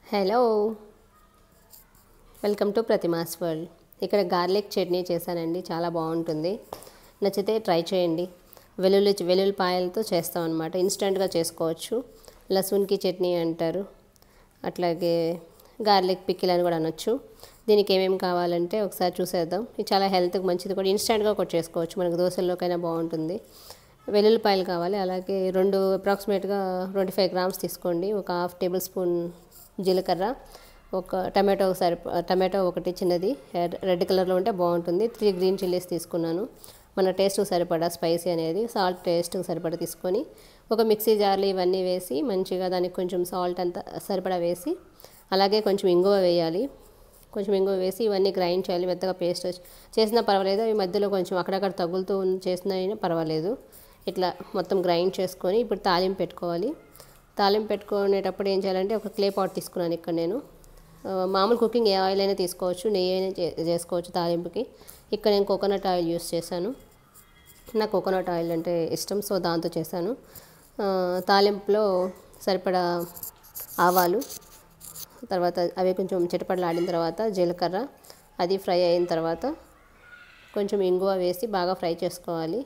hello welcome to Prathima's world ఇక్కడ garlic chutney చేశానండి చాలా బాగుంటుంది నచ్చితే ట్రై చేయండి వెల్లుల్లి వెల్లుల్లిపాయలతో చేస్తాం అనమాట ఇన్స్టెంట్గా చేసుకోవచ్చు లసూన్కి చట్నీ అంటారు అట్లాగే గార్లిక్ పిక్కిల్ అని కూడా అనొచ్చు దీనికి ఏమేమి కావాలంటే ఒకసారి చూసేద్దాం ఇది చాలా హెల్త్కి మంచిది కూడా ఇన్స్టెంట్గా కూడా చేసుకోవచ్చు మనకు దోశల్లోకైనా బాగుంటుంది వెల్లుల్లిపాయలు కావాలి అలాగే రెండు అప్రాక్సిమేట్గా ట్వంటీ ఫైవ్ గ్రామ్స్ తీసుకోండి ఒక హాఫ్ టేబుల్ స్పూన్ జీలకర్ర ఒక టమాటో సరి టమాటో ఒకటి చిన్నది రెడ్ కలర్లో ఉంటే బాగుంటుంది త్రీ గ్రీన్ చిల్లీస్ తీసుకున్నాను మన టేస్ట్కి సరిపడా స్పైసీ అనేది సాల్ట్ టేస్ట్కి సరిపడా తీసుకొని ఒక మిక్సీ జార్లో ఇవన్నీ వేసి మంచిగా దానికి కొంచెం సాల్ట్ అంతా సరిపడా వేసి అలాగే కొంచెం ఇంగువ వేయాలి కొంచెం ఇంగువ వేసి ఇవన్నీ గ్రైండ్ చేయాలి మెత్తగా పేస్ట్ చేసినా పర్వాలేదు అవి మధ్యలో కొంచెం అక్కడక్కడ తగులుతూ చేసినా పర్వాలేదు ఇట్లా మొత్తం గ్రైండ్ చేసుకొని ఇప్పుడు తాలింపు పెట్టుకోవాలి తాలింపు పెట్టుకునేటప్పుడు ఏం చేయాలంటే ఒక క్లే పాట్ తీసుకున్నాను ఇక్కడ నేను మామూలు కుకింగ్ ఏ ఆయిల్ అయినా తీసుకోవచ్చు నెయ్యి అయినా చేసుకోవచ్చు తాలింపుకి ఇక్కడ నేను కోకోనట్ ఆయిల్ యూస్ చేశాను నాకు కోకోనట్ ఆయిల్ అంటే ఇష్టం సో దాంతో చేశాను తాలింపులో సరిపడా ఆవాలు తర్వాత అవి కొంచెం చిటపడలాడిన తర్వాత జీలకర్ర అది ఫ్రై అయిన తర్వాత కొంచెం ఇంగువ వేసి బాగా ఫ్రై చేసుకోవాలి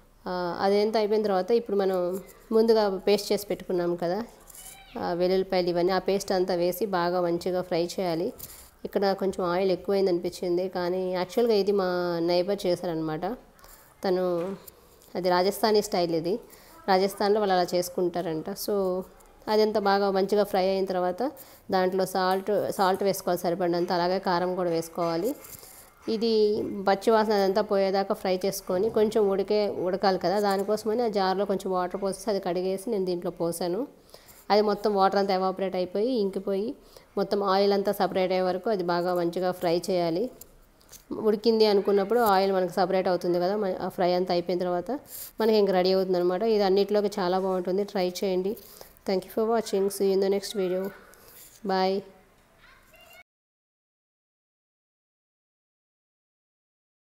అదంతా అయిపోయిన తర్వాత ఇప్పుడు మనం ముందుగా పేస్ట్ చేసి పెట్టుకున్నాం కదా వెల్లుల్లిపాయలు ఇవన్నీ ఆ పేస్ట్ అంతా వేసి బాగా మంచిగా ఫ్రై చేయాలి ఇక్కడ కొంచెం ఆయిల్ ఎక్కువైంది అనిపించింది కానీ యాక్చువల్గా ఇది మా నైబర్ చేశారనమాట తను అది రాజస్థానీ స్టైల్ ఇది రాజస్థాన్లో వాళ్ళు అలా చేసుకుంటారంట సో అదంతా బాగా మంచిగా ఫ్రై అయిన తర్వాత దాంట్లో సాల్ట్ సాల్ట్ వేసుకోవాలి సరిపడినంత అలాగే కారం కూడా వేసుకోవాలి ఇది పచ్చివాసన అదంతా పోయేదాకా ఫ్రై చేసుకొని కొంచెం ఉడికే ఉడకాలి కదా దానికోసమని ఆ జార్లో కొంచెం వాటర్ పోసి అది కడిగేసి నేను దీంట్లో పోసాను అది మొత్తం వాటర్ అంతా ఎవాపరేట్ అయిపోయి ఇంకిపోయి మొత్తం ఆయిల్ అంతా సపరేట్ అయ్యే వరకు అది బాగా మంచిగా ఫ్రై చేయాలి ఉడికింది అనుకున్నప్పుడు ఆయిల్ మనకు సపరేట్ అవుతుంది కదా ఆ ఫ్రై అంతా అయిపోయిన తర్వాత మనకి ఇంక రెడీ అవుతుంది అనమాట ఇది అన్నిటిలోకి చాలా బాగుంటుంది ట్రై చేయండి thank you for watching see in the next video bye